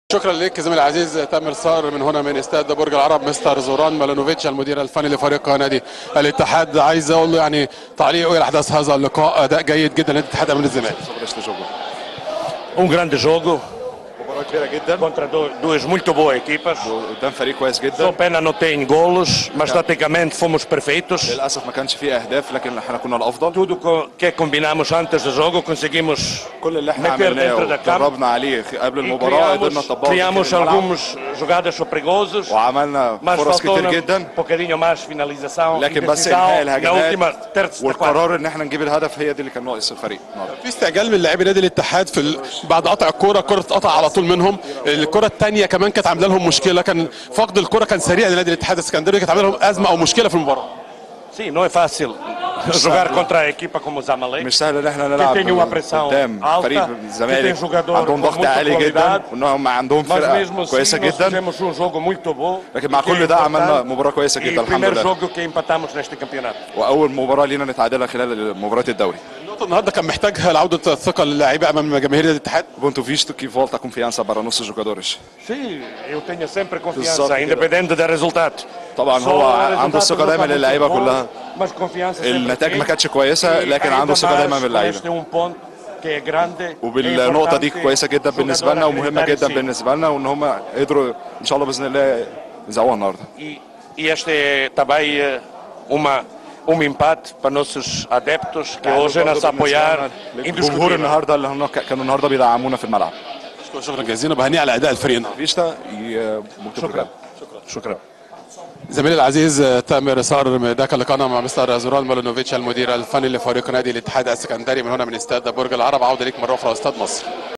شكرا لك زميلي العزيز تامر صار من هنا من استاد برج العرب مستر زوران مالانوفيتش المدير الفني لفريق نادي الاتحاد عايز اقول له يعني تعليقه الى احداث هذا اللقاء اداء جيد جدا لنادي الاتحاد امام الزمالك sobre este jogo. Um grande jogo مباراة كبيرة جدا contra du- duas muito boas equipas. قدام فريق كويس Só جدا pena não tem golos, mas taticamente fomos perfeitos. للأسف ما كانش فيه أهداف لكن احنا كنا الأفضل Tudo co- que combinamos antes do jogo conseguimos كل اللي احنا meter dentro da عملناه campo. وجربنا عليه قبل E المباراة قدرنا criamos, نطبقه في criamos الملعب algumas jogadas perigosas, وعملنا mas فرص faltou كتير um جدا pouquinho mais finalização, لكن بس انهاء intensidão na última الهجمات terça da quarta. والقرار ان احنا نجيب الهدف هي دي اللي كان ناقص الفريق النهارده في استعجال من لاعبي نادي الاتحاد في ال... بعد قطع الكوره الكوره اتقطع على طول منهم الكره الثانيه كمان كانت عامله لهم مشكله كان فقد الكوره كان سريع لنادي الاتحاد السكندري كانت عامله لهم ازمه او مشكله في المباراه Sim, não é fácil jogar contra a equipa como o Zamalek. مش سهل ان احنا tem نلعب uma pressão قدام alta, فريق que الزمالك tem jogador عندهم com ضغط muita عالي جدا qualidade. وانهم عندهم Mas فرقه mesmo assim, كويسه nós جدا fizemos um jogo muito bom. لكن مع e que كل é ده عملنا importante. مباراه كويسه E جدا o الحمد primeiro لله jogo que empatamos neste campeonato. واول مباراه لينا نتعادلها خلال مباراه الدوري النقطه النهارده كان محتاجها لعوده الثقه للاعيبه امام جماهير نادي الاتحاد ponto visto que volta a confiança para nossos jogadores Sim, eu tenho sempre Exato, confiança, independente do resultado. طبعا Só هو o عنده resultado الثقه não دايما está muito للعيبه bom, كلها Mas confiança sempre النتائج ما tem. كانتش كويسه E لكن ainda عنده ثقه دايما mais باللعيبه Este é um ponto que é grande. وبالنقطه دي é importante كويسه جدا o بالنسبه لنا jogador ومهمه acreditar em جدا si. بالنسبه لنا وان هم قدروا ان شاء الله باذن الله يزعوها النهارده E, e este é também eh, uma, um empate para nossos adeptos que hoje nos apoiar الجمهور indiscutível. النهارده اللي هم كانوا النهارده بيدعمونا في الملعب شكرا شكرا جزيلا بهنيه على اداء الفريق النهارده فيشتا ي- muito شكرا obrigado. شكرا زميلي العزيز تامر صار ده كان لقاءنا مع مستر زوران مالانوفيتش المدير الفني لفريق نادي الاتحاد السكندري من هنا من استاد برج العرب عوده ليك مره اخرى استاد مصر